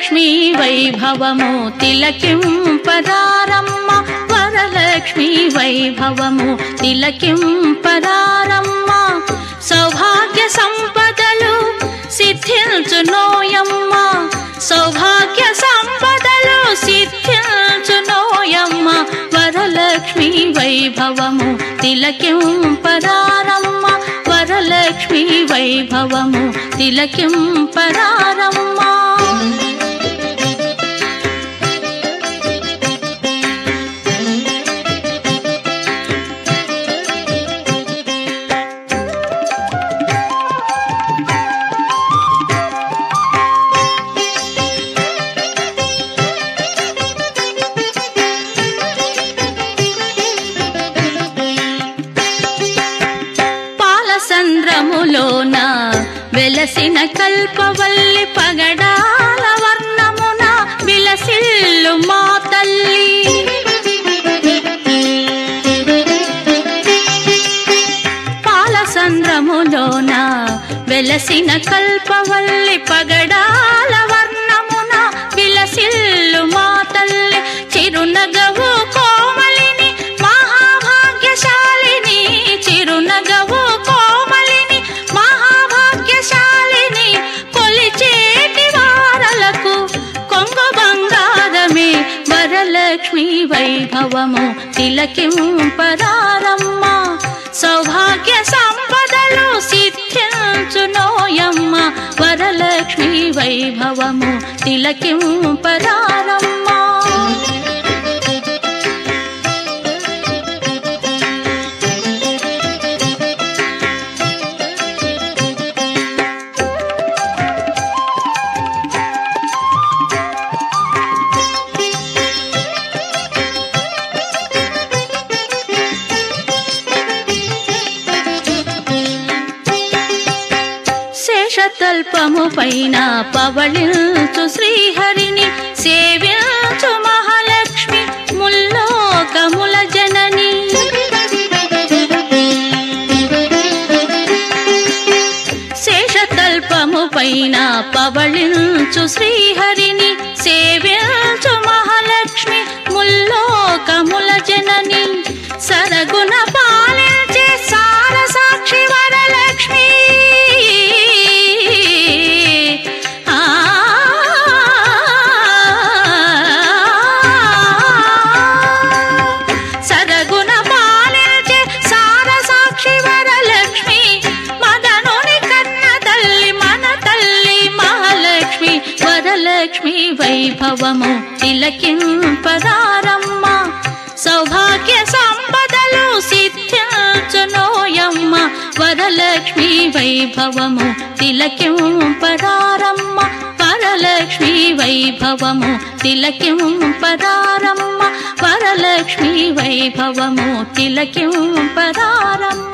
వరలక్ష్మీ వైభవము తిలకింపరారమ్మ వరలక్ష్మీ వైభవము తిలకింపరారమ్మ సౌభాగ్య సంపదలు సిద్ధించునోయమ్మ సౌభాగ్య సంపదలు సిద్ధించునోయమ్మ వరలక్ష్మీ వైభవము తిలకింపరారమ్మ వరలక్ష్మీ వైభవము తిలకింపరారమ్మ పాలసంద్రములోన వెలసిన కల్పవల్లి పగడాల వర్ణమున విలసిల్లు మా తల్లి పాలసంద్రములోన వెలసిన కల్పవల్లి పగడాల వర్ణమున విలసిల్లు మా తల్లి చిరునగవు కోమలిని మహాభాగ్యశాలిని చిరునగవు కోమలిని మహాభాగ్యశాలిని కొలిచేటి వారలకు కొంగు బంగారమే వరలక్ష్మి వైభవము తిలకింపరారమ్మ సౌభాగ్య సంపదలు సిద్ధించునోయమ్మ వరలక్ష్మి వైభవము తిలకింపరారమ్మ శేషతల్పము పైన పవళించు శ్రీహరిని సేవించు మహాలక్ష్మి ముల్లోకముల జనని శేషతల్పము పైన పవళించు శ్రీహరిని సేవించు మహాలక్ష్మి ముల్లోకముల జనని సరగుణ పాలించే సార సాక్షి వరలక్ష్మి ఆ సరగుణ పాలించే సార సాక్షి వరలక్ష్మి మదనుని కన్న తల్లి మన తల్లి మహాలక్ష్మి వరలక్ష్మి వైభవము తిలకింపరారమ్మ సౌభాగ్య సంపదలు సిద్ధించునోయమ్మ వరలక్ష్మి వైభవము తిలకింపరారమ్మ వరలక్ష్మి వైభవము తిలకింపరారమ్మ వరలక్ష్మి వైభవము తిలకింపరారమ్మ